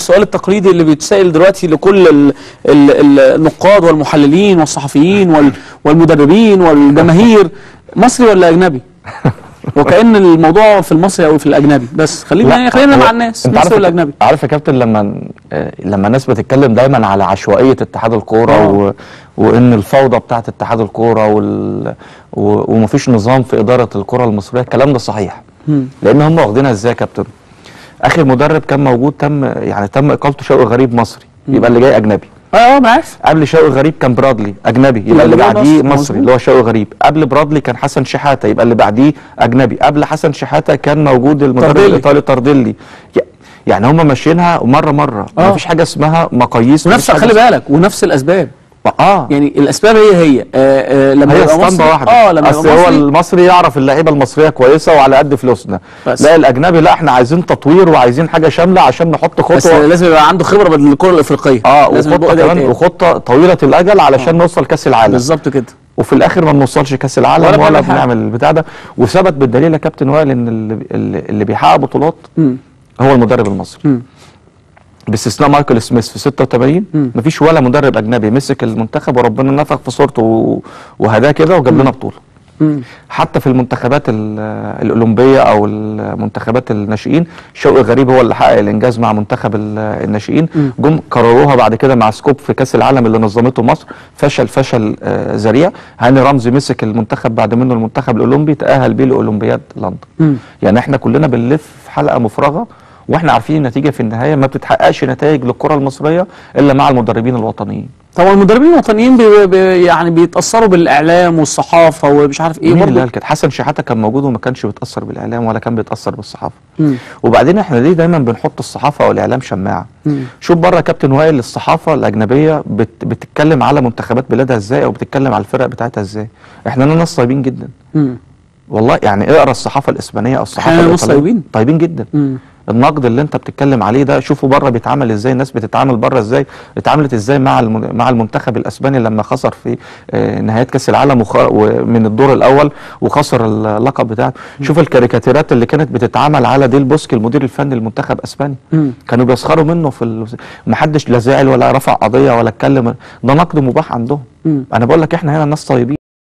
السؤال التقليدي اللي بيتسال دلوقتي لكل ال- ال- ال- النقاد والمحللين والصحفيين وال- والمدربين والجماهير مصري ولا اجنبي وكأن الموضوع في المصري او في الاجنبي بس خلينا لا، خلينا هو- مع الناس انت عارف مصري ولا اجنبي عارف يا كابتن لما آه، لما الناس بتتكلم دايما على عشوائيه اتحاد الكوره آه. و... وان الفوضى بتاعت اتحاد الكوره وال... و... ومفيش نظام في اداره الكره المصريه الكلام ده صحيح مم. لان هم واخدينها ازاي يا كابتن اخر مدرب كان موجود تم يعني تم اقالته شوقي غريب مصري يبقى اللي جاي اجنبي اه اه ما عارف قبل شوقي غريب كان برادلي اجنبي يبقى اللي اللي جاي بعديه مصري، مصري مظبوط. اللي هو شوقي غريب قبل برادلي كان حسن شحاته يبقى اللي بعديه اجنبي قبل حسن شحاته كان موجود المدرب تردلي. الايطالي تارديلي ي- يعني هم ماشيينها مره مره آه. مفيش حاجه اسمها مقاييس ونفس مفيش حاجة خلي اسمها- بالك ونفس الاسباب اه يعني الاسباب هي هي آه آه لما هي يبقى اسطمبه مصري- واحده اه لما اصل يبقى هو مصري المصري يعرف اللعيبه المصريه كويسه وعلى قد فلوسنا بس. لا الاجنبي لا احنا عايزين تطوير وعايزين حاجه شامله عشان نحط خطوه بس لازم يبقى عنده خبره بالكره الافريقيه اه لازم وخطه يبقى كمان ده وخطه طويله الاجل علشان نوصل كاس العالم بالظبط كده وفي الاخر ما بنوصلش كاس العالم ولا ولا, بنعمل ولا حاجة. بنعمل البتاع ده وثبت بالدليل يا كابتن وائل ان اللي, اللي اللي بيحقق بطولات مم. هو المدرب المصري مم. باستثناء مايكل سميث في 86 مم. مفيش ولا مدرب اجنبي مسك المنتخب وربنا نفخ في صورته و- وهداه كده وجاب لنا بطوله مم. حتى في المنتخبات ال- الاولمبيه او المنتخبات الناشئين شوقي غريب هو اللي حقق الانجاز مع منتخب ال- الناشئين مم. جم كرروها بعد كده مع سكوب في كاس العالم اللي نظمته مصر فشل فشل آه، ذريع هاني رمزي مسك المنتخب بعد منه المنتخب الاولمبي تاهل بيه لاولمبياد لندن مم. يعني احنا كلنا بنلف في حلقه مفرغه واحنا عارفين النتيجه في النهايه ما بتتحققش نتائج للكره المصريه الا مع المدربين الوطنيين طبعا المدربين الوطنيين بي بي يعني بيتاثروا بالاعلام والصحافه ومش عارف ايه مين اللي برضه قال كده حسن شحاته كان موجود وما كانش بيتاثر بالاعلام ولا كان بيتاثر بالصحافه مم. وبعدين احنا ليه دايما بنحط الصحافه والاعلام شماعه مم. شوف بره كابتن وائل الصحافه الاجنبيه بت بتتكلم على منتخبات بلادها ازاي او بتتكلم على الفرق بتاعتها ازاي احنا لنا ناس طيبين جدا مم. والله يعني اقرا الصحافه الاسبانيه او الصحافه إحنا ناس الإيطالية. طيبين. طيبين جدا مم. النقد اللي انت بتتكلم عليه ده شوفوا بره بيتعامل ازاي الناس بتتعامل بره ازاي اتعاملت ازاي مع الم- مع المنتخب الاسباني لما خسر في آه، نهايات كاس العالم وخ... ومن الدور الاول وخسر اللقب بتاعه شوف الكاريكاتيرات اللي كانت بتتعمل على ديل بوسكي المدير الفني للمنتخب اسباني مم. كانوا بيسخروا منه في ال... محدش لا زعل ولا رفع قضيه ولا اتكلم ده نقد مباح عندهم مم. انا بقول لك احنا هنا ناس طيبين